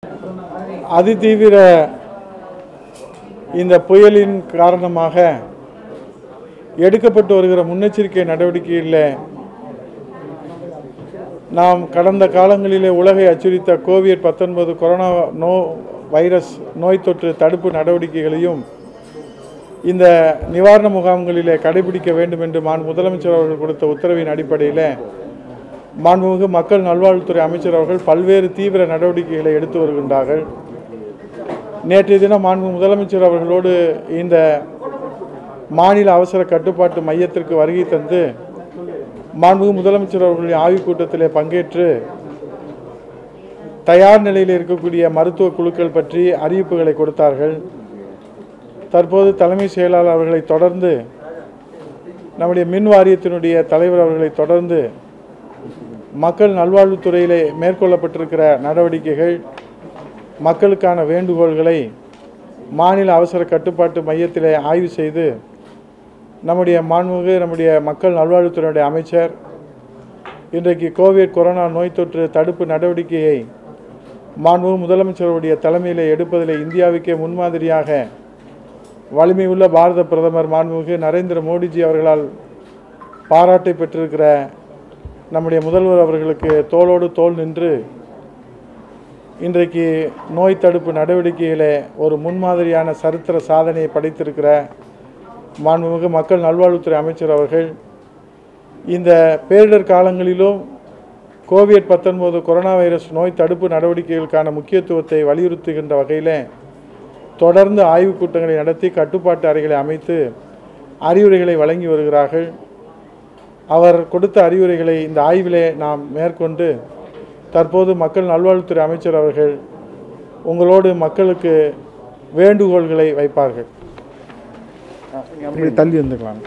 அதிதீவிர இந்த புயலின் காரணமாக எடுக்கப்பட்டு வருகிற முன்னெச்சரிக்கை நடவடிக்கையில் நாம் கடந்த காலங்களிலே உலகை அச்சுறுத்த கோவிட் பத்தொன்பது கொரோனா நோ வைரஸ் நோய் தொற்று தடுப்பு நடவடிக்கைகளையும் இந்த நிவாரண முகாம்களிலே கடைபிடிக்க வேண்டும் என்று மாண் முதலமைச்சர் அவர்கள் கொடுத்த உத்தரவின் அடிப்படையில் மாண்புமிகு மக்கள் நல்வாழ்வுத்துறை அமைச்சர் அவர்கள் பல்வேறு தீவிர நடவடிக்கைகளை எடுத்து வருகின்றார்கள் நேற்றைய தினம் மாண்பு முதலமைச்சர் அவர்களோடு இந்த மாநில அவசர கட்டுப்பாட்டு மையத்திற்கு வருகை தந்து மாண்புமிகு முதலமைச்சர் அவர்களுடைய ஆய்வுக் கூட்டத்திலே பங்கேற்று தயார் நிலையில் இருக்கக்கூடிய மருத்துவ குழுக்கள் பற்றி அறிவிப்புகளை கொடுத்தார்கள் தற்போது தலைமை செயலாளர் அவர்களை தொடர்ந்து நம்முடைய மின் வாரியத்தினுடைய தலைவர் அவர்களை தொடர்ந்து மக்கள் நல்வாழ்வுத்துறையிலே மேற்கொள்ளப்பட்டிருக்கிற நடவடிக்கைகள் மக்களுக்கான வேண்டுகோள்களை மாநில அவசர கட்டுப்பாட்டு மையத்திலே ஆய்வு செய்து நம்முடைய மாண்புமிகு நம்முடைய மக்கள் நல்வாழ்வுத்துறையுடைய அமைச்சர் இன்றைக்கு கோவிட் கொரோனா நோய் தொற்று தடுப்பு நடவடிக்கையை மாண்புமிகு முதலமைச்சருடைய தலைமையில் எடுப்பதில் இந்தியாவுக்கே முன்மாதிரியாக வலிமையுள்ள பாரத பிரதமர் மாண்புமிகு நரேந்திர மோடிஜி அவர்களால் பாராட்டை பெற்றிருக்கிற நம்முடைய முதல்வர் அவர்களுக்கு தோளோடு தோள் நின்று இன்றைக்கு நோய் தடுப்பு நடவடிக்கையிலே ஒரு முன்மாதிரியான சரித்திர சாதனையை படைத்திருக்கிற மாண்புமிகு மக்கள் நல்வாழ்வுத்துறை அமைச்சர் அவர்கள் இந்த பேரிடர் காலங்களிலும் கோவிட் பத்தொன்பது கொரோனா வைரஸ் நோய் தடுப்பு நடவடிக்கைகளுக்கான முக்கியத்துவத்தை வலியுறுத்துகின்ற வகையில் தொடர்ந்து ஆய்வுக் கூட்டங்களை நடத்தி கட்டுப்பாட்டு அறைகளை அமைத்து அறிவுரைகளை வழங்கி வருகிறார்கள் அவர் கொடுத்த அறிவுரைகளை இந்த ஆய்விலே நாம் மேற்கொண்டு தற்போது மக்கள் நல்வாழ்வுத்துறை அமைச்சர் அவர்கள் உங்களோடு மக்களுக்கு வேண்டுகோள்களை வைப்பார்கள் அப்படி தள்ளி இருந்துக்கலாம்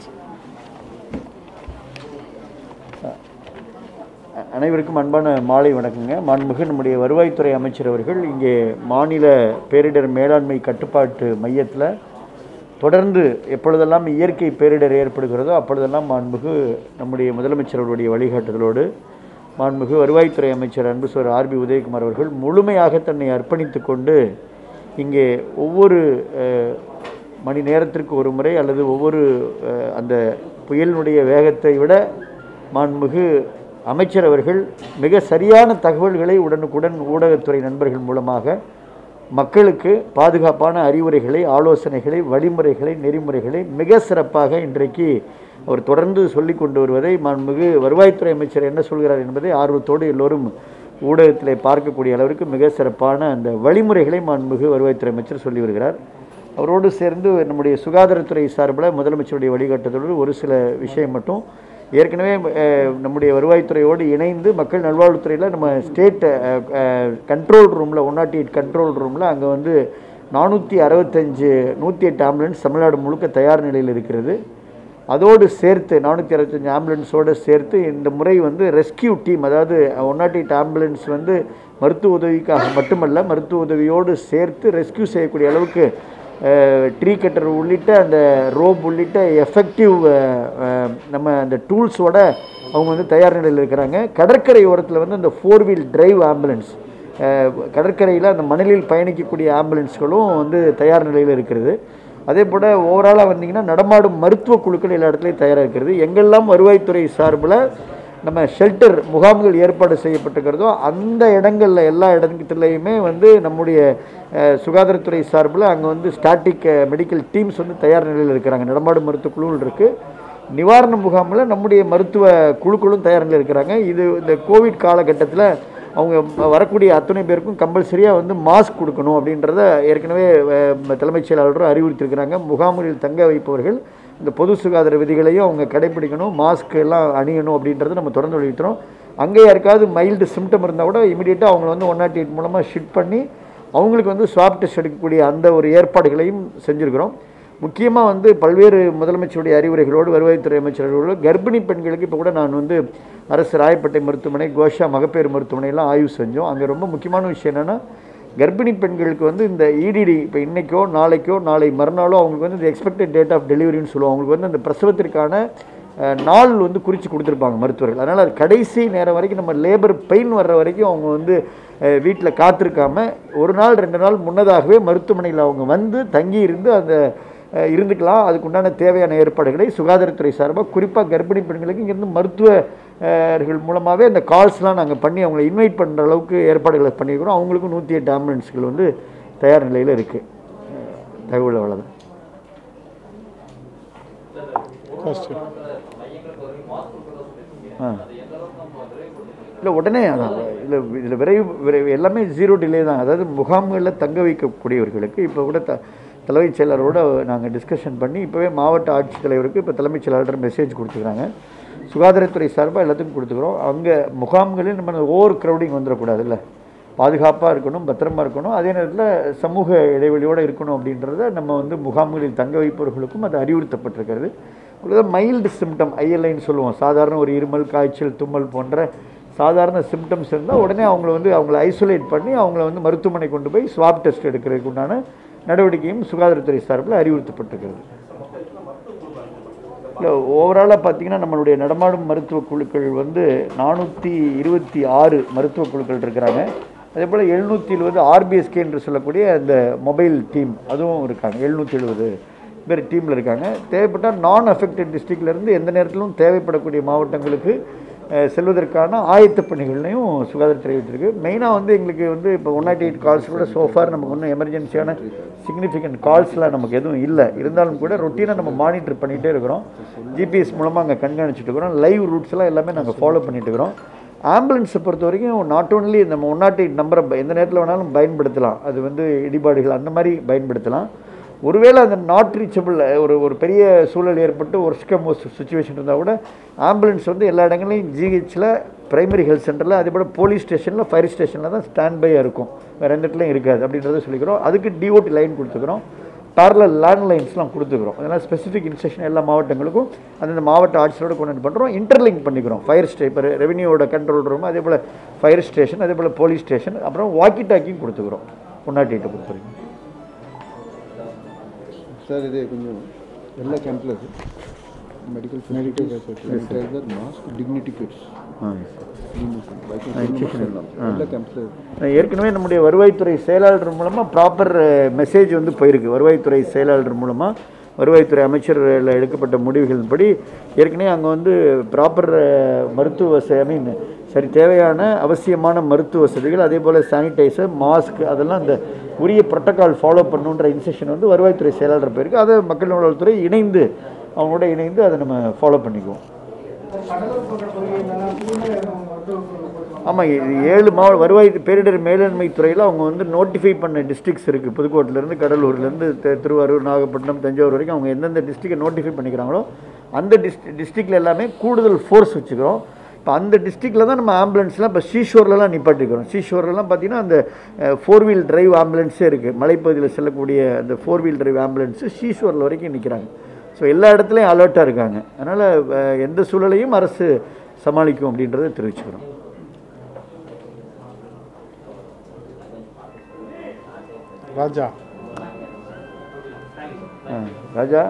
அனைவருக்கும் அன்பான மாலை வணக்கங்க மாண்புமிகு நம்முடைய வருவாய்த்துறை அமைச்சர் அவர்கள் இங்கே மாநில பேரிடர் மேலாண்மை கட்டுப்பாட்டு மையத்தில் தொடர்ந்து எப்பொழுதெல்லாம் இயற்கை பேரிடர் ஏற்படுகிறதோ அப்பொழுதெல்லாம் மாண்புமிகு நம்முடைய முதலமைச்சர் அவருடைய வழிகாட்டுதலோடு மாண்புமிகு வருவாய்த்துறை அமைச்சர் அன்பு சார் ஆர்பி உதயகுமார் அவர்கள் முழுமையாக தன்னை அர்ப்பணித்து கொண்டு இங்கே ஒவ்வொரு அஹ், மணி நேரத்திற்கு ஒரு முறை அல்லது ஒவ்வொரு அஹ், அந்த புயலினுடைய வேகத்தை விட மாண்புமிகு அமைச்சர் அவர்கள் மிக சரியான தகவல்களை உடனுக்குடன் ஊடகத்துறை நண்பர்கள் மூலமாக மக்களுக்கு பாதுகாப்பான அறிவுரைகளை ஆலோசனைகளை வழிமுறைகளை நெறிமுறைகளை மிக சிறப்பாக இன்றைக்கு அவர் தொடர்ந்து சொல்லி கொண்டு வருவதை மாண்புமிகு வருவாய்த்துறை அமைச்சர் என்ன சொல்கிறார் என்பதை ஆர்வத்தோடு எல்லோரும் ஊடகத்திலே பார்க்கக்கூடிய அளவிற்கு மிக சிறப்பான அந்த வழிமுறைகளை மாண்புமிகு வருவாய்த்துறை அமைச்சர் சொல்லி வருகிறார் அவரோடு சேர்ந்து நம்முடைய சுகாதாரத்துறை சார்பில் முதலமைச்சருடைய வழிகாட்டுதலோடு ஒரு சில விஷயம் மட்டும் ஏற்கனவே அஹ், நம்முடைய வருவாய்த்துறையோடு இணைந்து மக்கள் நல்வாழ்வுத்துறையில் நம்ம ஸ்டேட் கண்ட்ரோல் ரூமில் ஒன் நாட் எயிட் கண்ட்ரோல் ரூமில் அங்கே வந்து நானூற்றி அறுபத்தஞ்சு நூற்றி எட்டு ஆம்புலன்ஸ் தமிழ்நாடு முழுக்க தயார் நிலையில் இருக்கிறது அதோடு சேர்த்து நானூற்றி அறுபத்தஞ்சு ஆம்புலன்ஸோடு சேர்த்து இந்த முறை வந்து ரெஸ்கியூ டீம் அதாவது ஒன் நாட் எயிட் ஆம்புலன்ஸ் வந்து மருத்துவ உதவிக்காக மட்டுமல்ல மருத்துவ உதவியோடு சேர்த்து ரெஸ்கியூ செய்யக்கூடிய அளவுக்கு ட்ரீ கட்டர் உள்ளிட்ட அந்த ரோப் உள்ளிட்ட எஃபெக்டிவ் நம்ம அந்த டூல்ஸோட அவங்க வந்து தயார் நிலையில் இருக்கிறாங்க கடற்கரை ஓரத்தில் வந்து அந்த ஃபோர் வீல் டிரைவ் ஆம்புலன்ஸ் கடற்கரையில் அந்த மணலில் பயணிக்கக்கூடிய ஆம்புலன்ஸ்களும் வந்து தயார் நிலையில் இருக்கிறது அதே போல் ஓவராலாக வந்தீங்கன்னா நடமாடும் மருத்துவ குழுக்கள் எல்லா இடத்துலையும் தயாராக இருக்கிறது எங்கெல்லாம் வருவாய்த்துறை சார்பில் நம்ம ஷெல்டர் முகாம்கள் ஏற்பாடு செய்யப்பட்டிருக்கிறதோ அந்த இடங்களில் எல்லா இடத்துலையுமே வந்து நம்முடைய அஹ், சுகாதாரத்துறை சார்பில் அங்கே வந்து ஸ்டாட்டிக் மெடிக்கல் டீம்ஸ் வந்து தயார் நிலையில் இருக்கிறாங்க நடமாடும் மருத்துவ குழுவில் இருக்குது நிவாரண முகாமில் நம்முடைய மருத்துவ குழுக்களும் தயார் நிலையில் இருக்கிறாங்க இது இந்த கோவிட் காலகட்டத்தில் அவங்க வரக்கூடிய அத்தனை பேருக்கும் கம்பல்சரியாக வந்து மாஸ்க் கொடுக்கணும் அப்படின்றத ஏற்கனவே அஹ், தலைமைச் செயலாளரும் அறிவுறுத்தியிருக்கிறாங்க முகாம்களில் தங்க வைப்பவர்கள் இந்த பொது சுகாதார விதிகளையும் அவங்க கடைபிடிக்கணும் மாஸ்க் எல்லாம் அணியணும் அப்படின்றத நம்ம தொடர்ந்து வலியுறுத்துறோம் அங்கே யாருக்காவது மைல்டு சிம்டம் இருந்தால் கூட இமீடியட்டாக அவங்கள வந்து ஒன் நாட் எயிட் மூலமாக ஷிஃப்ட் பண்ணி அவங்களுக்கு வந்து ஸ்வாப் டெஸ்ட் எடுக்கக்கூடிய அந்த ஒரு ஏற்பாடுகளையும் செஞ்சுருக்கிறோம் முக்கியமாக வந்து பல்வேறு முதலமைச்சருடைய அறிவுரைகளோடு வருவாய்த்துறை அமைச்சர்களோடு கர்ப்பிணி பெண்களுக்கு இப்போ கூட நான் வந்து அரசு ராயப்பேட்டை மருத்துவமனை கோஷா மகப்பேறு மருத்துவமனையெல்லாம் ஆய்வு செஞ்சோம் அங்கே ரொம்ப முக்கியமான விஷயம் என்னென்னா கர்ப்பிணி பெண்களுக்கு வந்து இந்த இடிடி இப்போ இன்றைக்கோ நாளைக்கோ நாளை மறுநாளோ அவங்களுக்கு வந்து இந்த எக்ஸ்பெக்டட் டேட் ஆஃப் டெலிவரின்னு சொல்லுவோம் அவங்களுக்கு வந்து அந்த பிரசவத்திற்கான அஹ், நாள் வந்து குறித்து கொடுத்துருப்பாங்க மருத்துவர்கள் அதனால் அது கடைசி நேரம் வரைக்கும் நம்ம லேபர் பெயின் வர்ற வரைக்கும் அவங்க வந்து வீட்டில் காத்திருக்காம ஒரு நாள் ரெண்டு நாள் முன்னதாகவே மருத்துவமனையில் அவங்க வந்து தங்கி இருந்து அந்த அஹ், இருந்துக்கலாம் அதுக்குண்டான தேவையான ஏற்பாடுகளை சுகாதாரத்துறை சார்பாக குறிப்பாக கர்ப்பிணி பெண்களுக்கு இங்கேருந்து மருத்துவர்கள் மூலமாகவே அந்த கால்ஸ்லாம் நாங்கள் பண்ணி அவங்களை இன்வைட் பண்ணுற அளவுக்கு ஏற்பாடுகளை பண்ணியிருக்கிறோம் அவங்களுக்கும் நூற்றி எட்டு ஆம்புலன்ஸ்கள் வந்து தயார் நிலையில் இருக்குது தகவல் அவ்வளோதான் ஃபஸ்ட்டு ஆ இல்லை உடனே அதான் இல்லை இதில் விரைவு விரைவு எல்லாமே ஜீரோ டிலே தான் அதாவது முகாம்களில் தங்க வைக்கக்கூடியவர்களுக்கு இப்போ கூட த தலைமைச் செயலரோட நாங்கள் டிஸ்கஷன் பண்ணி இப்போவே மாவட்ட ஆட்சித்தலைவருக்கு இப்போ தலைமைச் செயலாளர் மெசேஜ் கொடுத்துக்கிறாங்க சுகாதாரத்துறை சார்பாக எல்லாத்துக்கும் கொடுத்துக்கிறோம் அங்கே முகாம்களில் நம்ம ஓவர் க்ரௌடிங் வந்துடக்கூடாதுல்ல பாதுகாப்பாக இருக்கணும் பத்திரமா இருக்கணும் அதே நேரத்தில் சமூக இடைவெளியோடு இருக்கணும் அப்படின்றத நம்ம வந்து முகாம்களில் தங்க வைப்பவர்களுக்கும் அது அறிவுறுத்தப்பட்டிருக்கிறது மைல்டு சிம்டம் ஐஎல்ஐன்னு சொல்லுவோம் சாதாரண ஒரு இருமல் காய்ச்சல் தும்மல் போன்ற சாதாரண சிம்டம்ஸ் இருந்தால் உடனே அவங்கள வந்து அவங்கள ஐசோலேட் பண்ணி அவங்கள வந்து மருத்துவமனை கொண்டு போய் ஸ்வாப் டெஸ்ட் எடுக்கிறதுக்கு உண்டான நடவடிக்கையும் சுகாதாரத்துறை சார்பில் அறிவுறுத்தப்பட்டிருக்கிறது இல்லை ஓவராலாக பார்த்தீங்கன்னா நம்மளுடைய நடமாடும் மருத்துவ குழுக்கள் வந்து நானூற்றி இருபத்தி ஆறு மருத்துவ குழுக்கள் இருக்கிறாங்க அதே போல் எழுநூற்றி எழுபது ஆர்பிஎஸ்கே என்று சொல்லக்கூடிய அந்த மொபைல் டீம் அதுவும் இருக்காங்க எழுநூற்றி எழுபது பேர் டீமில் இருக்காங்க தேவைப்பட்டால் நான் அஃபெக்டட் டிஸ்ட்ரிக்ட்லேருந்து எந்த நேரத்திலும் தேவைப்படக்கூடிய மாவட்டங்களுக்கு அஹ், செல்வதற்கான ஆயத்த பணிகளையும் சுகாதாரத்துறை வச்சிருக்கு மெயினாக வந்து எங்களுக்கு வந்து இப்போ ஒன் நாட் எயிட் கால்ஸ் கூட சோஃபார் நமக்கு ஒன்றும் எமர்ஜென்சியான சிக்னிஃபிகண்ட் கால்ஸ்லாம் நமக்கு எதுவும் இல்லை இருந்தாலும் கூட ரொட்டீனாக நம்ம மானிட்டர் பண்ணிகிட்டே இருக்கிறோம் ஜிபிஎஸ் மூலமாக அங்கே கண்காணிச்சிட்டு இருக்கிறோம் லைவ் ரூட்ஸ்லாம் எல்லாமே நாங்கள் ஃபாலோ பண்ணிட்டு இருக்கிறோம் ஆம்புலன்ஸை பொறுத்த வரைக்கும் நாட் ஓன்லி நம்ம ஒன் நாட் எயிட் நம்பரை எந்த நேரத்தில் வேணாலும் பயன்படுத்தலாம் அது வந்து இடிபாடுகள் அந்த மாதிரி பயன்படுத்தலாம் ஒருவேளை அந்த நாட் ரீச்சபிள் ஒரு ஒரு பெரிய சூழல் ஏற்பட்டு ஒரு ஸ்கமோஸ் சுச்சுவேஷன் இருந்தால் கூட ஆம்புலன்ஸ் வந்து எல்லா இடங்களையும் ஜிஹெச்சில் பிரைமரி ஹெல்த் சென்டரில் அதே போல் போலீஸ் ஸ்டேஷனில் ஃபயர் ஸ்டேஷனில் தான் ஸ்டாண்ட் பையாக இருக்கும் வேறு எந்த இடத்துலையும் இருக்காது அப்படின்றத சொல்லிக்கிறோம் அதுக்கு டிஓடி லைன் கொடுத்துக்கிறோம் பேரலல் லேண்ட்லைன்ஸ்லாம் கொடுத்துக்கிறோம் அதனால் ஸ்பெசிஃபிக் இன்ஸ்ட்ரக்ஷன் எல்லா மாவட்டங்களுக்கும் அந்தந்த மாவட்ட ஆட்சியரோட கொண்டு பண்ணுறோம் இன்டர்லிங்க் பண்ணிக்கிறோம் ஃபயர் ஸ்டே இப்போ ரெவன்யூவோட கண்ட்ரோல் ரூம் அதே போல் ஃபயர் ஸ்டேஷன் அதே போல் போலீஸ் ஸ்டேஷன் அப்புறம் வாக்கி டாக்கியும் கொடுத்துக்கிறோம் ஒன் நாட் எயிட்டை பொறுத்த வரைக்கும் ಸರ್ ಇದೆ ಕೊಂಚ ಎಲ್ಲ ಕ್ಯಾಂಪ್ಲಸ್ medical sanitizer mask dignity kits ಎಲ್ಲ ಕ್ಯಾಂಪ್ಸ್ ஏற்கனவே நம்முடைய வருவாய்த்துறை செயலாளர் மூலமாக ப்ராப்பர் மெசேஜ் வந்து போயிருக்கு வருவாய்த்துறை செயலாளர் மூலமாக வருவாய்த்துறை அமைச்சரில் எடுக்கப்பட்ட முடிவுகளின்படி ஏற்கனவே அங்கே வந்து ப்ராப்பர் மருத்துவ வசதி ஐ மீன் சரி தேவையான அவசியமான மருத்துவ வசதிகள் அதே போல் சானிடைசர் மாஸ்க் அதெல்லாம் அந்த உரிய ப்ரோட்டோகால் ஃபாலோ பண்ணுன்ற இன்ஸ்ட்ரக்ஷன் வந்து வருவாய்த்துறை செயலாளர் போயிருக்கு அதை மக்கள் நலத்துறை இணைந்து அவங்களோட இணைந்து அதை நம்ம ஃபாலோ பண்ணிக்குவோம் ஆமாம் இது ஏழு மாவட்ட வருவாய் பேரிடர் மேலாண்மை துறையில் அவங்க வந்து நோட்டிஃபை பண்ண டிஸ்ட்ரிக்ஸ் இருக்குது புதுக்கோட்டிலேருந்து கடலூர்லேருந்து திருவாரூர் நாகப்பட்டினம் தஞ்சாவூர் வரைக்கும் அவங்க எந்தெந்த டிஸ்ட்ரிக்டை நோட்டிஃபை பண்ணிக்கிறாங்களோ அந்த டிஸ்ட் டிஸ்ட்ரிக்டில் எல்லாமே கூடுதல் ஃபோர்ஸ் வச்சுக்கிறோம் இப்போ அந்த டிஸ்ட்ரிக்டில் தான் நம்ம ஆம்புலன்ஸ்லாம் இப்போ சீஷோர்லலாம் நிப்பாட்டிக்கிறோம் சீஷோர்லலாம் பார்த்தீங்கன்னா அந்த ஃபோர் வீல் டிரைவ் ஆம்புலன்ஸே இருக்குது மலைப்பகுதியில் செல்லக்கூடிய அந்த ஃபோர் வீல் டிரைவ் ஆம்புலன்ஸு சீஷோரில் வரைக்கும் நிற்கிறாங்க ஸோ எல்லா இடத்துலையும் அலர்ட்டாக இருக்காங்க அதனால் எந்த சூழலையும் அரசு சமாளிக்கும் அப்படின்றத தெரிவிச்சுக்கிறோம் ராஜா ஆ, ராஜா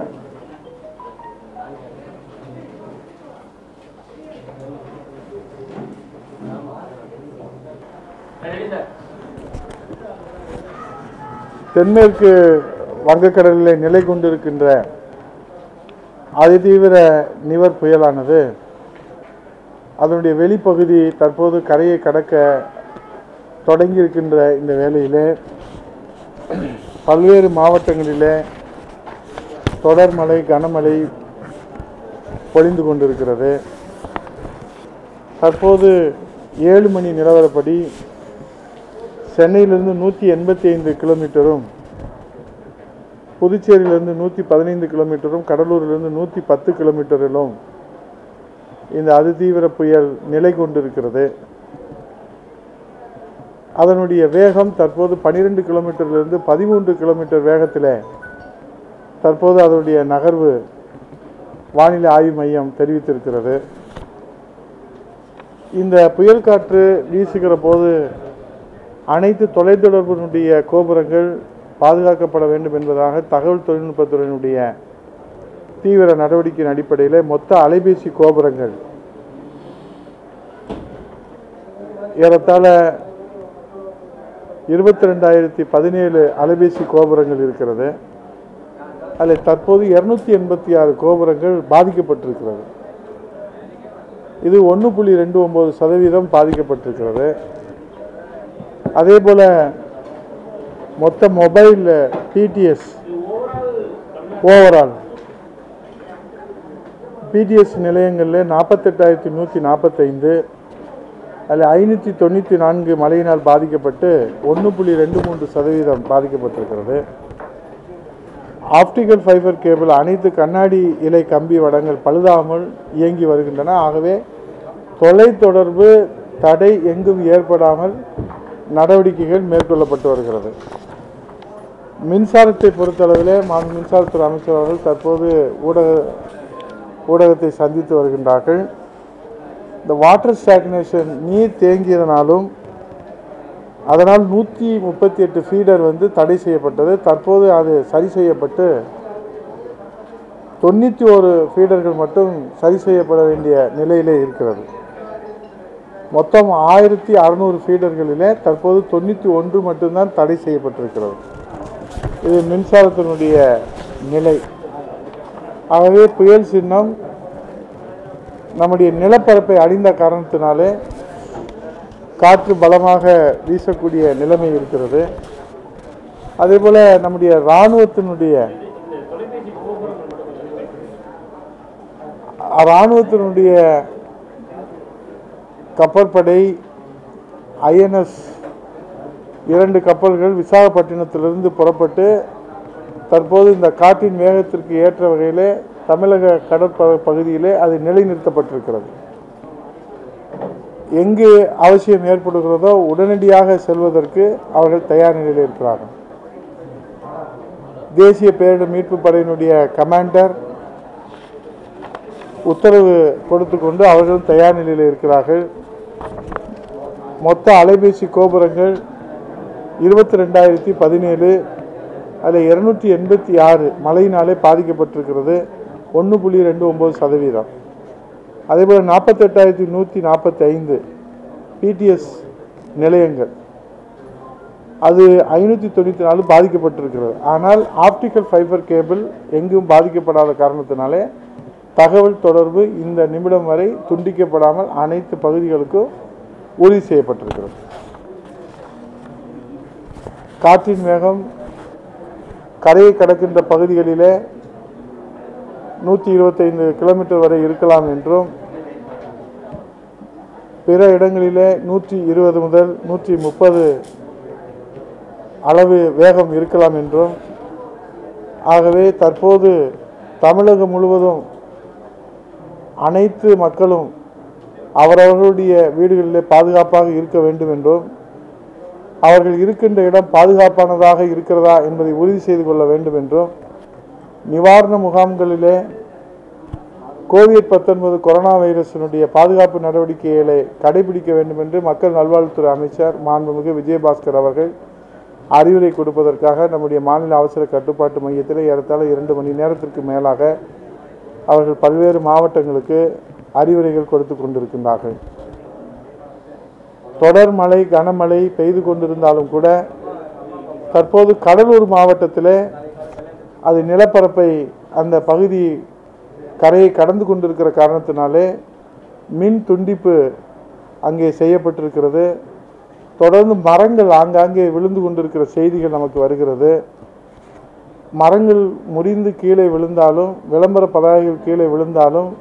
தென்மேற்கு வங்கக்கடலில் நிலை கொண்டிருக்கின்ற அதிதீவிர நிவர் புயலானது அதனுடைய வெளிப்பகுதி தற்போது கரையை கடக்க தொடங்கியிருக்கின்ற இந்த வேளையிலே பல்வேறு மாவட்டங்களிலே தொடர் மழை கனமழை பொழிந்து கொண்டிருக்கிறது தற்போது ஏழு மணி நிலவரப்படி சென்னையிலிருந்து நூற்றி எண்பத்தி ஐந்து கிலோமீட்டரும் புதுச்சேரியிலிருந்து நூற்றி பதினைந்து கிலோமீட்டரும் கடலூரிலிருந்து நூற்றி பத்து கிலோமீட்டரிலும் இந்த அதிதீவிர புயல் நிலை கொண்டிருக்கிறது அதனுடைய வேகம் தற்போது பன்னிரெண்டு கிலோமீட்டரிலிருந்து பதிமூன்று கிலோமீட்டர் வேகத்தில் தற்போது அதனுடைய நகர்வு வானிலை ஆய்வு மையம் தெரிவித்திருக்கிறது இந்த புயல் காற்று வீசுகிற போது அனைத்து தொலைத்தொடர்பினுடைய கோபுரங்கள் பாதுகாக்கப்பட வேண்டும் என்பதாக தகவல் தொழில்நுட்பத்துறையினுடைய தீவிர நடவடிக்கையின் அடிப்படையில் மொத்த அலைபேசி கோபுரங்கள் ஏறத்தாழ இருபத்தி ரெண்டாயிரத்தி பதினேழு அலைபேசி கோபுரங்கள் இருக்கிறது அதில் தற்போது இரநூத்தி எண்பத்தி ஆறு கோபுரங்கள் பாதிக்கப்பட்டிருக்கிறது இது ஒன்று புள்ளி ரெண்டு ஒம்பது சதவீதம் பாதிக்கப்பட்டிருக்கிறது அதே போல் மொத்த மொபைல் பிடிஎஸ் ஓவரால் பிடிஎஸ் நிலையங்களில் நாற்பத்தெட்டாயிரத்தி நூற்றி நாற்பத்தைந்து அதில் ஐநூற்றி தொண்ணூற்றி நான்கு மழையினால் பாதிக்கப்பட்டு ஒன்று புள்ளி ரெண்டு மூன்று சதவீதம் பாதிக்கப்பட்டிருக்கிறது ஆப்டிகல் ஃபைபர் கேபிள் அனைத்து கண்ணாடி இலை கம்பி வடங்கள் பழுதாமல் இயங்கி வருகின்றன ஆகவே தொலைத்தொடர்பு தடை எங்கும் ஏற்படாமல் நடவடிக்கைகள் மேற்கொள்ளப்பட்டு வருகிறது மின்சாரத்தை பொறுத்தளவிலே மாநில மின்சாரத்துறை அமைச்சர் அவர்கள் தற்போது ஊடக ஊடகத்தை சந்தித்து வருகின்றார்கள் இந்த வாட்டர் ஸ்டாக்னேஷன் நீர் தேங்கியதனாலும் அதனால் நூற்றி முப்பத்தி எட்டு ஃபீடர் வந்து தடை செய்யப்பட்டது தற்போது அது சரி செய்யப்பட்டு தொண்ணூற்றி ஒரு ஃபீடர்கள் மட்டும் சரி செய்யப்பட வேண்டிய நிலையிலே இருக்கிறது மொத்தம் ஆயிரத்தி அறநூறு ஃபீடர்களிலே தற்போது தொண்ணூற்றி ஒன்று மட்டும்தான் தடை செய்யப்பட்டிருக்கிறது இது மின்சாரத்தினுடைய நிலை ஆகவே புயல் சின்னம் நம்முடைய நிலப்பரப்பை அழிந்த காரணத்தினாலே காற்று பலமாக வீசக்கூடிய நிலைமை இருக்கிறது அதே போல நம்முடைய இராணுவத்தினுடைய இராணுவத்தினுடைய கப்பற்படை ஐஎன்எஸ் இரண்டு கப்பல்கள் விசாகப்பட்டினத்திலிருந்து புறப்பட்டு தற்போது இந்த காற்றின் வேகத்திற்கு ஏற்ற வகையிலே தமிழக கடற்ப பகுதியிலே அது நிலைநிறுத்தப்பட்டிருக்கிறது எங்கு அவசியம் ஏற்படுகிறதோ உடனடியாக செல்வதற்கு அவர்கள் தயார் நிலையில் இருக்கிறார்கள் தேசிய பேரிடர் மீட்பு படையினுடைய கமாண்டர் உத்தரவு கொடுத்து கொண்டு அவர்களும் தயார் நிலையில் இருக்கிறார்கள் மொத்த அலைபேசி கோபுரங்கள் இருபத்தி ரெண்டாயிரத்தி பதினேழு அதில் இருநூற்றி எண்பத்தி ஆறு மழையினாலே பாதிக்கப்பட்டிருக்கிறது ஒன்று புள்ளி ரெண்டு ஒம்பது சதவீதம் அதேபோல் நாற்பத்தெட்டாயிரத்தி நூற்றி நாற்பத்தி ஐந்து பிடிஎஸ் நிலையங்கள் அது ஐநூற்றி தொண்ணூற்றி நாலு பாதிக்கப்பட்டிருக்கிறது ஆனால் ஆப்டிக்கல் ஃபைபர் கேபிள் எங்கும் பாதிக்கப்படாத காரணத்தினாலே தகவல் தொடர்பு இந்த நிமிடம் வரை துண்டிக்கப்படாமல் அனைத்து பகுதிகளுக்கும் உறுதி செய்யப்பட்டிருக்கிறது காற்றின் வேகம் கரையை கடக்கின்ற பகுதிகளிலே நூற்றி இருபத்தைந்து கிலோமீட்டர் வரை இருக்கலாம் என்றும் பிற இடங்களிலே நூற்றி இருபது முதல் நூற்றி முப்பது அளவு வேகம் இருக்கலாம் என்றும் ஆகவே தற்போது தமிழகம் முழுவதும் அனைத்து மக்களும் அவரவர்களுடைய வீடுகளிலே பாதுகாப்பாக இருக்க வேண்டும் என்றும் அவர்கள் இருக்கின்ற இடம் பாதுகாப்பானதாக இருக்கிறதா என்பதை உறுதி செய்து கொள்ள வேண்டும் என்றும் நிவாரண முகாம்களிலே கோவிட் பத்தொன்பது கொரோனா வைரஸினுடைய பாதுகாப்பு நடவடிக்கைகளை கடைபிடிக்க வேண்டும் என்று மக்கள் நல்வாழ்வுத்துறை அமைச்சர் மாண்புமிகு விஜயபாஸ்கர் அவர்கள் அறிவுரை கொடுப்பதற்காக நம்முடைய மாநில அவசர கட்டுப்பாட்டு மையத்தில் ஏறத்தாழ இரண்டு மணி நேரத்திற்கு மேலாக அவர்கள் பல்வேறு மாவட்டங்களுக்கு அறிவுரைகள் கொடுத்து கொண்டிருக்கின்றார்கள் தொடர் மழை கனமழை பெய்து கொண்டிருந்தாலும் கூட தற்போது கடலூர் மாவட்டத்தில் அது நிலப்பரப்பை அந்த பகுதி கரையை கடந்து கொண்டிருக்கிற காரணத்தினாலே மின் துண்டிப்பு அங்கே செய்யப்பட்டிருக்கிறது தொடர்ந்து மரங்கள் ஆங்காங்கே விழுந்து கொண்டிருக்கிற செய்திகள் நமக்கு வருகிறது மரங்கள் முறிந்து கீழே விழுந்தாலும் விளம்பர பதாகைகள் கீழே விழுந்தாலும்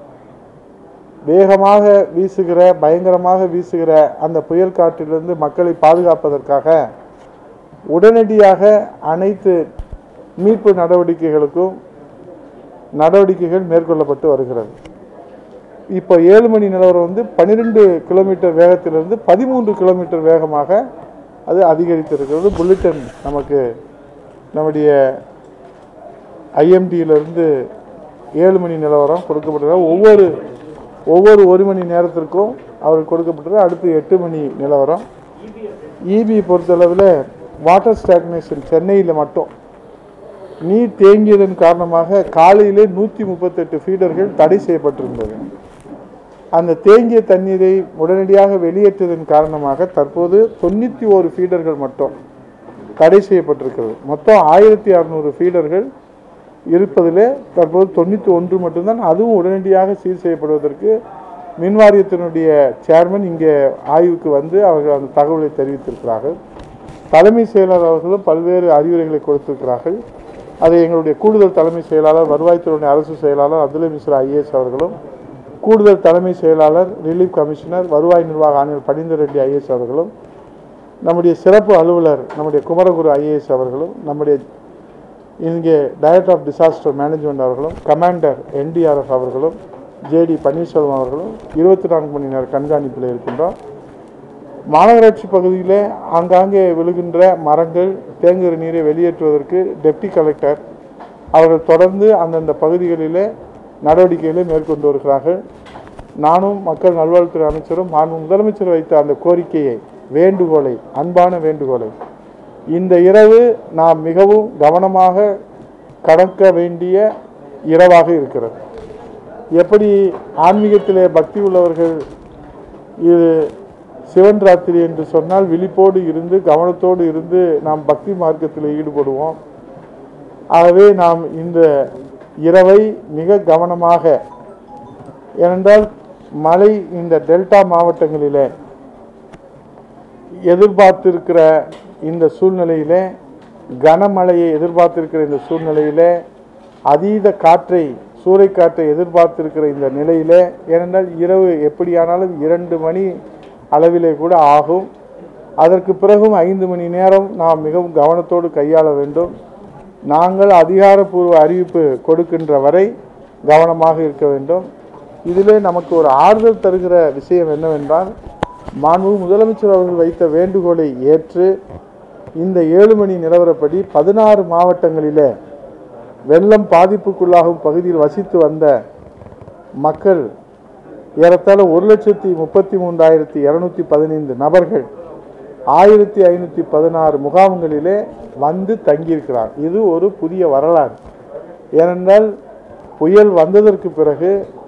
வேகமாக வீசுகிற பயங்கரமாக வீசுகிற அந்த புயல் காற்றிலிருந்து மக்களை பாதுகாப்பதற்காக உடனடியாக அனைத்து மீட்பு நடவடிக்கைகளுக்கும் நடவடிக்கைகள் மேற்கொள்ளப்பட்டு வருகிறது இப்போ ஏழு மணி நிலவரம் வந்து பன்னிரெண்டு கிலோமீட்டர் வேகத்திலிருந்து பதிமூன்று கிலோமீட்டர் வேகமாக அது அதிகரித்திருக்கிறது புல்லட்டன் நமக்கு நம்முடைய ஐஎம்டியிலிருந்து ஏழு மணி நிலவரம் கொடுக்கப்பட்டிருக்க ஒவ்வொரு ஒவ்வொரு ஒரு மணி நேரத்திற்கும் அவருக்கு கொடுக்கப்பட்டது அடுத்து எட்டு மணி நிலவரம் இபி பொறுத்தளவில் வாட்டர் ஸ்டாக்னேஷன் சென்னையில் மட்டும் நீர் தேங்கியதன் காரணமாக காலையிலே நூற்றி முப்பத்தெட்டு ஃபீடர்கள் தடை செய்யப்பட்டிருந்தது அந்த தேங்கிய தண்ணீரை உடனடியாக வெளியேற்றதன் காரணமாக தற்போது தொண்ணூற்றி ஓரு ஃபீடர்கள் மட்டும் தடை செய்யப்பட்டிருக்கிறது மொத்தம் ஆயிரத்தி அறநூறு ஃபீடர்கள் இருப்பதில் தற்போது தொண்ணூற்றி ஒன்று மட்டும்தான் அதுவும் உடனடியாக சீர் செய்யப்படுவதற்கு மின் வாரியத்தினுடைய சேர்மன் இங்கே ஆய்வுக்கு வந்து அவர்கள் அந்த தகவலை தெரிவித்திருக்கிறார்கள் தலைமை செயலாளர் அவர்களும் பல்வேறு அறிவுரைகளை கொடுத்திருக்கிறார்கள் அதை எங்களுடைய கூடுதல் தலைமை செயலாளர் வருவாய்த்துறை அரசு செயலாளர் அப்துல் மிஸ்ரா ஐஏஎஸ் அவர்களும் கூடுதல் தலைமை செயலாளர் ரிலீஃப் கமிஷனர் வருவாய் நிர்வாக ஆணையர் பணிந்தர் ரெட்டி ஐஏஎஸ் அவர்களும் நம்முடைய சிறப்பு அலுவலர் நம்முடைய குமரகுரு ஐஏஎஸ் அவர்களும் நம்முடைய இங்கே டைரக்டர் ஆஃப் டிசாஸ்டர் மேனேஜ்மெண்ட் அவர்களும் கமாண்டர் என்டிஆர்எஃப் அவர்களும் ஜேடி பன்னீர்செல்வம் அவர்களும் இருபத்தி நான்கு மணி நேர கண்காணிப்பில் இருக்கின்றோம் மாநகராட்சி பகுதியில் ஆங்காங்கே விழுகின்ற மரங்கள் தேங்குகிற நீரை வெளியேற்றுவதற்கு டெப்டி கலெக்டர் அவர்கள் தொடர்ந்து அந்தந்த பகுதிகளிலே நடவடிக்கைகளை மேற்கொண்டு வருகிறார்கள் நானும் மக்கள் நல்வாழ்வுத்துறை அமைச்சரும் மாண்பு முதலமைச்சர் வைத்த அந்த கோரிக்கையை வேண்டுகோளை அன்பான வேண்டுகோளை இந்த இரவு நாம் மிகவும் கவனமாக கடக்க வேண்டிய இரவாக இருக்கிறது எப்படி ஆன்மீகத்திலே பக்தி உள்ளவர்கள் இது சிவன் ராத்திரி என்று சொன்னால் விழிப்போடு இருந்து கவனத்தோடு இருந்து நாம் பக்தி மார்க்கத்தில் ஈடுபடுவோம் ஆகவே நாம் இந்த இரவை மிக கவனமாக ஏனென்றால் மழை இந்த டெல்டா மாவட்டங்களிலே எதிர்பார்த்திருக்கிற இந்த சூழ்நிலையிலே கனமழையை எதிர்பார்த்திருக்கிற இந்த சூழ்நிலையிலே அதீத காற்றை சூறைக்காற்றை எதிர்பார்த்திருக்கிற இந்த நிலையிலே ஏனென்றால் இரவு எப்படியானாலும் இரண்டு மணி அளவிலே கூட ஆகும் அதற்கு பிறகும் ஐந்து மணி நேரம் நாம் மிகவும் கவனத்தோடு கையாள வேண்டும் நாங்கள் அதிகாரப்பூர்வ அறிவிப்பு கொடுக்கின்ற வரை கவனமாக இருக்க வேண்டும் இதிலே நமக்கு ஒரு ஆறுதல் தருகிற விஷயம் என்னவென்றால் மாண்பு முதலமைச்சர் அவர்கள் வைத்த வேண்டுகோளை ஏற்று இந்த ஏழு மணி நிலவரப்படி பதினாறு மாவட்டங்களிலே வெள்ளம் பாதிப்புக்குள்ளாகும் பகுதியில் வசித்து வந்த மக்கள் ஏறத்தாழ ஒரு லட்சத்தி முப்பத்தி மூன்றாயிரத்தி இரநூத்தி பதினைந்து நபர்கள் ஆயிரத்தி ஐநூற்றி பதினாறு முகாம்களிலே வந்து தங்கியிருக்கிறார் இது ஒரு புதிய வரலாறு ஏனென்றால் புயல் வந்ததற்கு பிறகு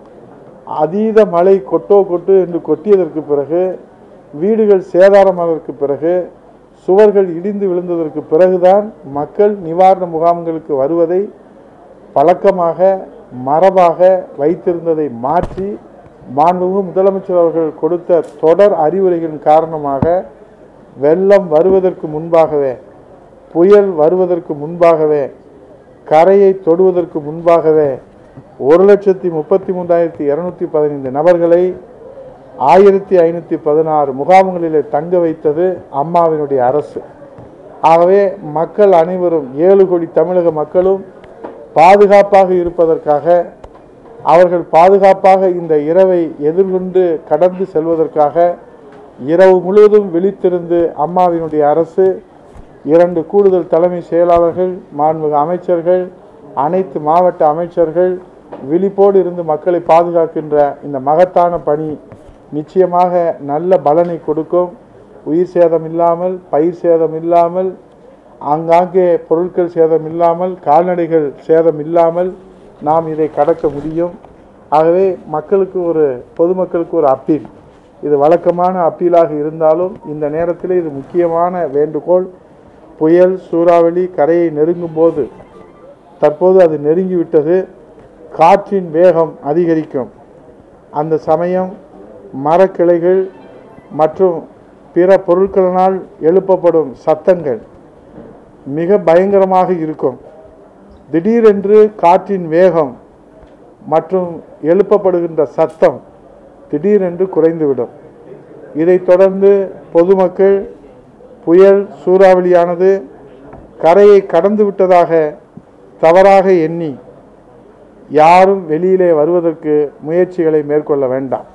அதீத மழை கொட்டோ கொட்டு என்று கொட்டியதற்கு பிறகு வீடுகள் சேதாரமானதற்கு பிறகு சுவர்கள் இடிந்து விழுந்ததற்கு பிறகுதான் மக்கள் நிவாரண முகாம்களுக்கு வருவதை பழக்கமாக மரபாக வைத்திருந்ததை மாற்றி மாண்புமிகு முதலமைச்சர் அவர்கள் கொடுத்த தொடர் அறிவுரைகளின் காரணமாக வெள்ளம் வருவதற்கு முன்பாகவே புயல் வருவதற்கு முன்பாகவே கரையை தொடுவதற்கு முன்பாகவே ஒரு லட்சத்தி முப்பத்தி மூன்றாயிரத்தி இரநூத்தி பதினைந்து நபர்களை ஆயிரத்தி ஐநூற்றி பதினாறு முகாம்களிலே தங்க வைத்தது அம்மாவினுடைய அரசு ஆகவே மக்கள் அனைவரும் ஏழு கோடி தமிழக மக்களும் பாதுகாப்பாக இருப்பதற்காக அவர்கள் பாதுகாப்பாக இந்த இரவை எதிர்கொண்டு கடந்து செல்வதற்காக இரவு முழுவதும் விழித்திருந்து அம்மாவினுடைய அரசு இரண்டு கூடுதல் தலைமை செயலாளர்கள் மாண்புமிகு அமைச்சர்கள் அனைத்து மாவட்ட அமைச்சர்கள் விழிப்போடு இருந்து மக்களை பாதுகாக்கின்ற இந்த மகத்தான பணி நிச்சயமாக நல்ல பலனை கொடுக்கும் உயிர் சேதம் இல்லாமல் பயிர் சேதம் இல்லாமல் ஆங்காங்கே பொருட்கள் சேதம் இல்லாமல் கால்நடைகள் சேதம் இல்லாமல் நாம் இதை கடக்க முடியும் ஆகவே மக்களுக்கு ஒரு பொதுமக்களுக்கு ஒரு அப்பீல் இது வழக்கமான அப்பீலாக இருந்தாலும் இந்த நேரத்தில் இது முக்கியமான வேண்டுகோள் புயல் சூறாவளி கரையை நெருங்கும் போது தற்போது அது நெருங்கிவிட்டது காற்றின் வேகம் அதிகரிக்கும் அந்த சமயம் மரக்கிளைகள் மற்றும் பிற பொருட்களினால் எழுப்பப்படும் சத்தங்கள் மிக பயங்கரமாக இருக்கும் திடீரென்று காற்றின் வேகம் மற்றும் எழுப்பப்படுகின்ற சத்தம் திடீரென்று குறைந்துவிடும் இதைத் தொடர்ந்து பொதுமக்கள் புயல் சூறாவளியானது கரையை கடந்து விட்டதாக தவறாக எண்ணி யாரும் வெளியிலே வருவதற்கு முயற்சிகளை மேற்கொள்ள வேண்டாம்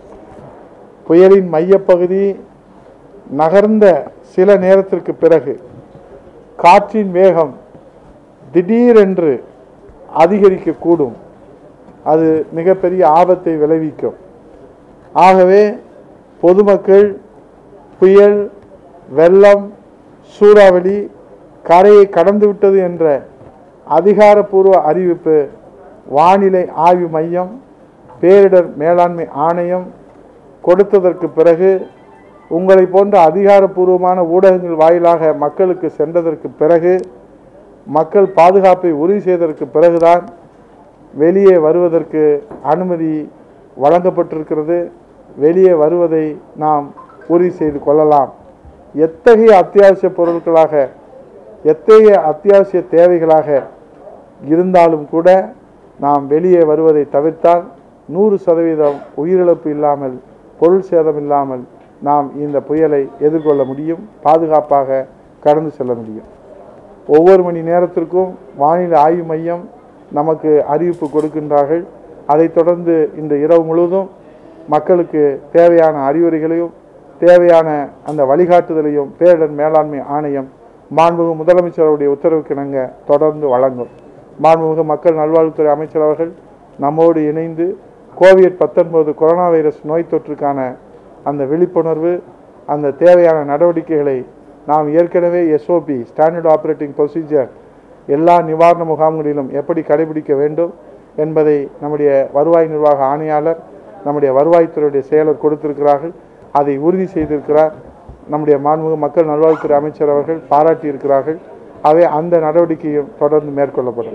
புயலின் மையப்பகுதி நகர்ந்த சில நேரத்திற்கு பிறகு காற்றின் வேகம் திடீரென்று அதிகரிக்கக்கூடும் அது மிகப்பெரிய ஆபத்தை விளைவிக்கும் ஆகவே பொதுமக்கள் புயல் வெள்ளம் சூறாவளி கரையை கடந்து விட்டது என்ற அதிகாரப்பூர்வ அறிவிப்பு வானிலை ஆய்வு மையம் பேரிடர் மேலாண்மை ஆணையம் கொடுத்ததற்கு பிறகு உங்களை போன்ற அதிகாரப்பூர்வமான ஊடகங்கள் வாயிலாக மக்களுக்கு சென்றதற்கு பிறகு மக்கள் பாதுகாப்பை உறுதி செய்ததற்கு பிறகுதான் வெளியே வருவதற்கு அனுமதி வழங்கப்பட்டிருக்கிறது வெளியே வருவதை நாம் உறுதி செய்து கொள்ளலாம் எத்தகைய அத்தியாவசிய பொருட்களாக எத்தகைய அத்தியாவசிய தேவைகளாக இருந்தாலும் கூட நாம் வெளியே வருவதை தவிர்த்தால் நூறு சதவீதம் உயிரிழப்பு இல்லாமல் பொருள் சேதம் இல்லாமல் நாம் இந்த புயலை எதிர்கொள்ள முடியும் பாதுகாப்பாக கடந்து செல்ல முடியும் ஒவ்வொரு மணி நேரத்திற்கும் வானிலை ஆய்வு மையம் நமக்கு அறிவிப்பு கொடுக்கின்றார்கள் அதைத் தொடர்ந்து இந்த இரவு முழுவதும் மக்களுக்கு தேவையான அறிவுரைகளையும் தேவையான அந்த வழிகாட்டுதலையும் பேரிடர் மேலாண்மை ஆணையம் மாண்புமிகு முதலமைச்சருடைய உத்தரவுக்கிணங்க தொடர்ந்து வழங்கும் மாண்புமிகு மக்கள் நல்வாழ்வுத்துறை அமைச்சர் அவர்கள் நம்மோடு இணைந்து கோவிட் பத்தொன்பது கொரோனா வைரஸ் நோய் தொற்றுக்கான அந்த விழிப்புணர்வு அந்த தேவையான நடவடிக்கைகளை நாம் ஏற்கனவே எஸ்ஓபி ஸ்டாண்டர்ட் ஆப்ரேட்டிங் ப்ரொசீஜர் எல்லா நிவாரண முகாம்களிலும் எப்படி கடைபிடிக்க வேண்டும் என்பதை நம்முடைய வருவாய் நிர்வாக ஆணையாளர் நம்முடைய வருவாய்த்துறையுடைய செயலர் கொடுத்திருக்கிறார்கள் அதை உறுதி செய்திருக்கிறார் நம்முடைய மாண்புமிகு மக்கள் நல்வாழ்வுத்துறை அமைச்சர் அவர்கள் பாராட்டியிருக்கிறார்கள் அவை அந்த நடவடிக்கையும் தொடர்ந்து மேற்கொள்ளப்படும்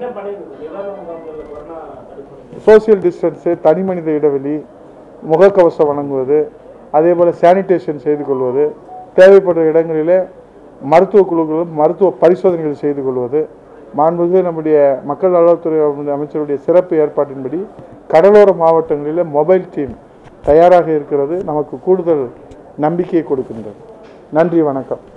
சோசியல் டிஸ்டன்ஸு தனி மனித இடைவெளி முகக்கவசம் வழங்குவது அதே போல் சானிடேஷன் செய்து கொள்வது தேவைப்படுற இடங்களிலே மருத்துவ குழுக்களும் மருத்துவ பரிசோதனைகள் செய்து கொள்வது மாண்புமிகு நம்முடைய மக்கள் நல்வாழ்வுத்துறை அமைச்சருடைய சிறப்பு ஏற்பாட்டின்படி கடலோர மாவட்டங்களில் மொபைல் டீம் தயாராக இருக்கிறது நமக்கு கூடுதல் நம்பிக்கையை கொடுக்கின்றது நன்றி வணக்கம்